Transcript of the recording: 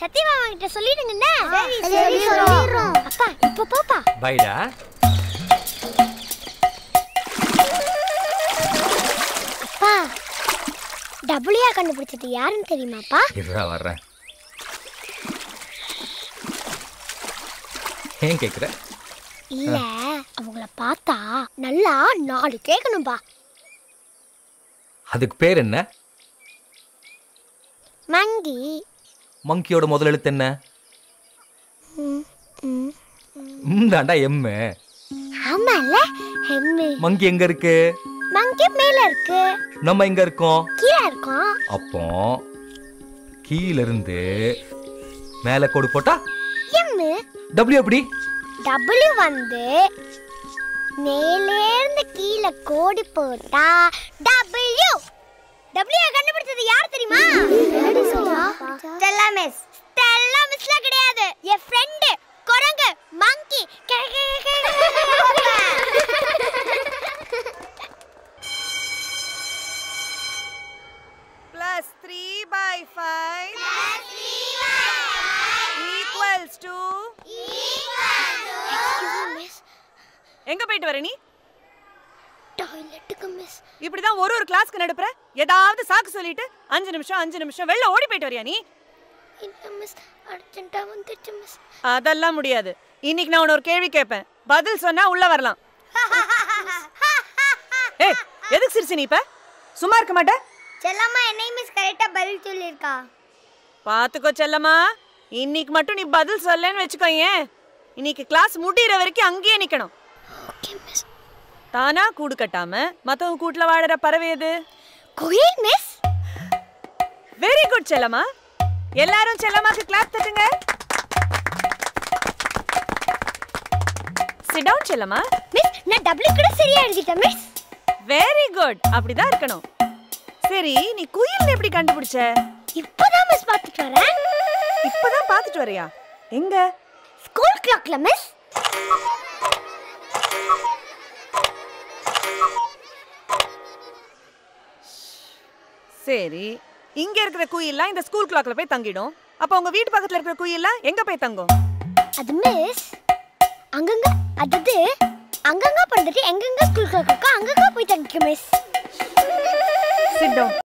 சத்யமாமா கிட்ட சொல்லிடுங்கண்ணே சரி, சொல்லிடுறோம். அப்பா இப்ப போப்பா பைடா அப்பா டபுளியா கண்டுபிடிச்சது யாருன்னு தெரியுமாப்பா இருடா வர்றேன் ஏன் கேக்குற இல்ல அவங்கள பார்த்தா நல்லா நாலு கேட்கணும்பா அதுக்கு பேர் என்ன மங்கி மங்கியோட முதல் எழுத்து என்ன ம் தாண்டா எம்மு ஆமால ஹெம்மு மங்கி எங்க இருக்கு மங்கி மேல இருக்கு நம்ம எங்க இருக்கோம் கீழே இருக்கும் அப்போ கீழ இருந்து மேல கோடு போட்டா எம்மு டபிள்யூ எப்படி டபுள்யூ வந்து மேலேருந்து கீழே கோடி போட்டா டபுள்யூ டபுள்யூ கண்டுபிடிச்சது யார் தெரியுமா ஸ்டெல்லா மிஸ் ஸ்டெல்லா மிஸ்ல கிடையாது என் ஃப்ரெண்ட் குரங்கு monkey plus 3 by 5 equals to miss எங்க போயிட்டு வர நீ டாய்லெட்டுக்கு மிஸ் இப்படிதான் ஒரு ஒரு கிளாஸ்க்கு நடுப்புற ஏதாவது சாக்கு சொல்லிட்டு அஞ்சு நிமிஷம் அஞ்சு நிமிஷம் வெளில ஓடி போயிட்டு வரியா நீ இல்ல மிஸ் அர்ஜென்ட்டா வந்துச்சு மிஸ் அதெல்லாம் முடியாது இன்னைக்கு நான் உன்னை ஒரு கேள்வி கேட்பேன் பதில் சொன்னா உள்ள வரலாம் ஏய் எதுக்கு சிரிச்சு நீ இப்ப சும்மா இருக்க மாட்ட செல்லம்மா என்னை மிஸ் கரெக்டா பதில் சொல்லியிருக்கா பாத்துக்கோ செல்லம்மா இன்னைக்கு மட்டும் நீ பதில் சொல்லன்னு வச்சுக்கோ ஏன் இன்னைக்கு கிளாஸ் முடியிற வரைக்கும் அங்கேயே நிக்கணும் ஓகே மிஸ் தானா கூடு கட்டாம மத்தவங்க கூட்டுல வாழற பறவை எது குயில் மிஸ் வெரி குட் செல்லம்மா எல்லாரும் செல்லம்மாக்கு கிளாப் தட்டுங்க சிட் டவுன் செல்லம்மா மிஸ் நான் டபுள்யூ கூட சரியா எழுதிட்டேன் மிஸ் வெரி குட் அப்படிதான் இருக்கணும் சரி நீ குயில் எப்படி கண்டுபிடிச்ச இப்போதான் மிஸ் பார்த்துட்டு வரேன் இப்பதான் பாத்துட்டு வரியா எங்க ஸ்கூல் கிளாக்ல மிஸ் சரி இங்க இருக்கிற குயில்லாம் இந்த ஸ்கூல் கிளாக்ல போய் தங்கிடும் அப்ப உங்க வீட்டு பக்கத்துல இருக்கிற குயில்லாம் எங்க போய் தங்கும் அது மிஸ் அங்கங்க அதாவது அங்கங்க படுத்துட்டு எங்கெங்க ஸ்கூல் கிளாக் இருக்கோ அங்கங்க போய் தங்கிக்கும் மிஸ் சிட் டவுன்